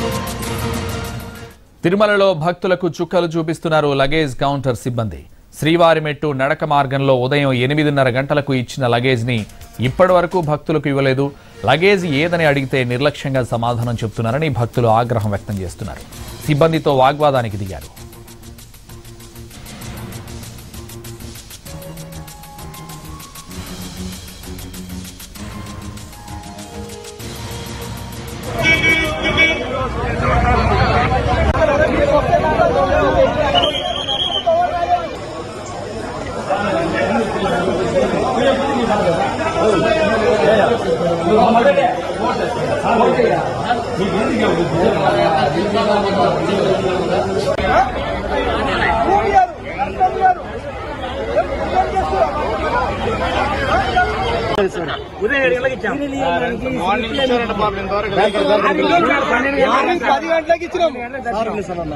తిరుమలలో భక్తులకు చుక్కలు చూపిస్తున్నారు లగేజ్ కౌంటర్ సిబ్బంది శ్రీవారి మెట్టు నడక మార్గంలో ఉదయం ఎనిమిదిన్నర గంటలకు ఇచ్చిన లగేజ్ ని ఇప్పటి వరకు భక్తులకు ఇవ్వలేదు లగేజ్ ఏదని అడిగితే నిర్లక్ష్యంగా సమాధానం చెప్తున్నారని భక్తులు ఆగ్రహం వ్యక్తం చేస్తున్నారు సిబ్బందితో వాగ్వాదానికి దిగారు ఉదయం ఏడు గంటలకు ఇచ్చాం పది గంటలకు ఇచ్చినాం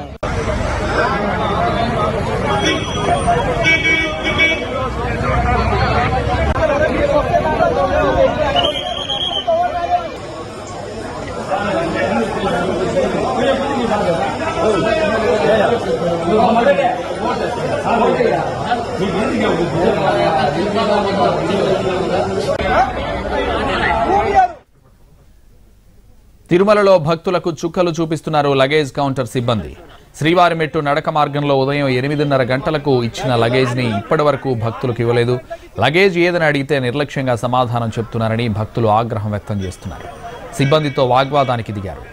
తిరుమలలో భక్తులకు చుక్కలు చూపిస్తున్నారు లగేజ్ కౌంటర్ సిబ్బంది శ్రీవారి మెట్టు నడక మార్గంలో ఉదయం ఎనిమిదిన్నర గంటలకు ఇచ్చిన లగేజ్ ని ఇప్పటి వరకు భక్తులకు ఇవ్వలేదు లగేజ్ ఏదని అడిగితే నిర్లక్ష్యంగా సమాధానం చెప్తున్నారని భక్తులు ఆగ్రహం వ్యక్తం చేస్తున్నారు సిబ్బందితో వాగ్వాదానికి దిగారు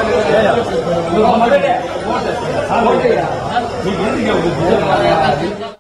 ఓకే